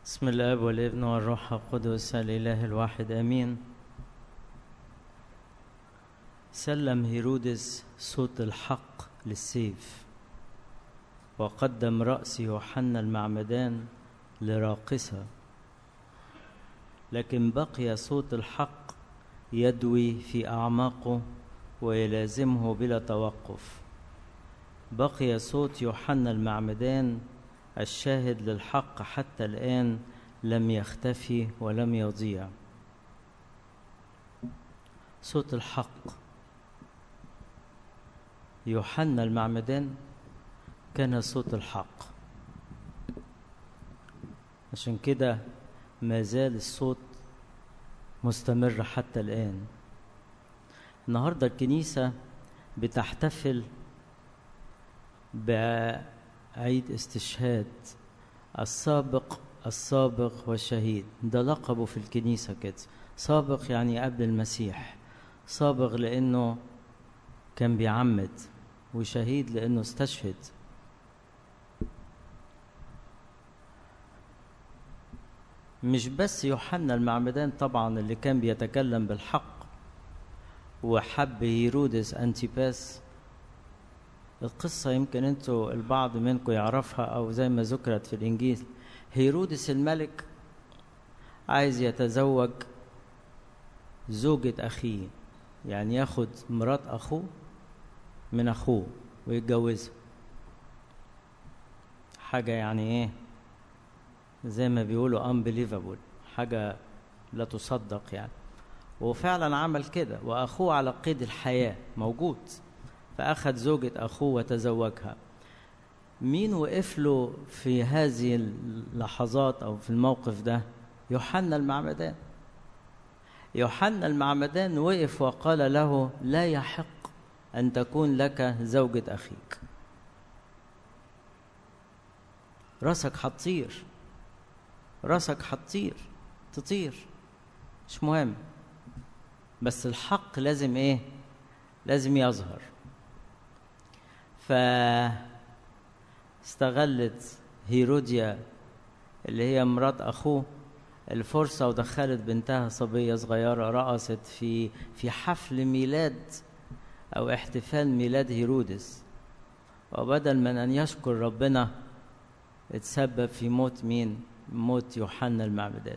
بسم الاب والابن والروح القدس الاله الواحد امين سلم هيرودس صوت الحق للسيف وقدم راس يوحنا المعمدان لراقصه لكن بقي صوت الحق يدوي في اعماقه ويلازمه بلا توقف بقي صوت يوحنا المعمدان الشاهد للحق حتى الآن لم يختفي ولم يضيع صوت الحق يوحنا المعمدان كان صوت الحق عشان كده ما زال الصوت مستمر حتى الآن النهارده الكنيسة بتحتفل بعيد استشهاد السابق السابق والشهيد ده لقبه في الكنيسة كده سابق يعني قبل المسيح سابق لأنه كان بيعمد وشهيد لأنه استشهد مش بس يوحنا المعمدان طبعا اللي كان بيتكلم بالحق وحب هيرودس أنتيباس القصة يمكن انتوا البعض منكم يعرفها أو زي ما ذكرت في الإنجيل هيرودس الملك عايز يتزوج زوجة أخيه يعني ياخد مرات أخوه من أخوه ويتجوزها حاجة يعني إيه زي ما بيقولوا unbelievable حاجة لا تصدق يعني وفعلا عمل كده وأخوه على قيد الحياة موجود فأخذ زوجة أخوه وتزوجها مين وقف له في هذه اللحظات أو في الموقف ده يوحنا المعمدان يوحنا المعمدان وقف وقال له لا يحق أن تكون لك زوجة أخيك راسك هتطير راسك هتطير تطير مش مهم بس الحق لازم ايه لازم يظهر فاستغلت هيروديا اللي هي مرات اخوه الفرصة ودخلت بنتها صبية صغيرة رقصت في في حفل ميلاد أو احتفال ميلاد هيرودس وبدل من أن يشكر ربنا اتسبب في موت مين؟ موت يوحنا المعمدان.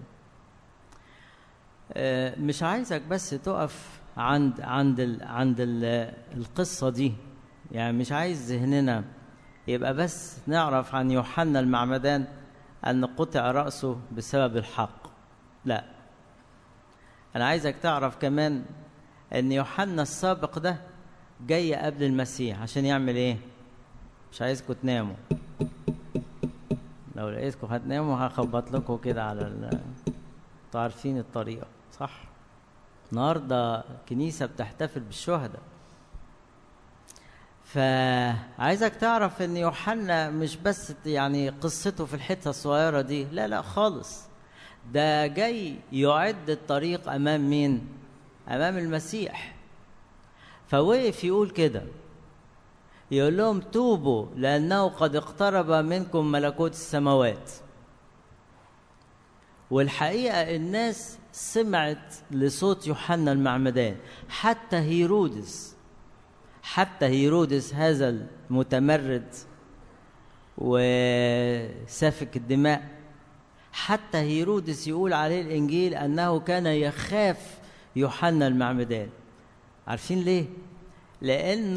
مش عايزك بس تقف عند عند ال عند ال القصة دي يعني مش عايز ذهننا يبقى بس نعرف عن يوحنا المعمدان أن قطع رأسه بسبب الحق لا أنا عايزك تعرف كمان أن يوحنا السابق ده جاي قبل المسيح عشان يعمل إيه مش عايزكم تناموا لو لقيتكم هتناموا هخبط لكم كده على ال... انتوا عارفين الطريقة صح النهارده كنيسة بتحتفل بالشهداء فعايزك تعرف ان يوحنا مش بس يعني قصته في الحته الصغيره دي لا لا خالص ده جاي يعد الطريق امام مين امام المسيح فوقف يقول كده يقول لهم توبوا لانه قد اقترب منكم ملكوت السماوات والحقيقه الناس سمعت لصوت يوحنا المعمدان حتى هيرودس حتى هيرودس هذا المتمرد وسافك الدماء حتى هيرودس يقول عليه الانجيل انه كان يخاف يوحنا المعمدان عارفين ليه لانه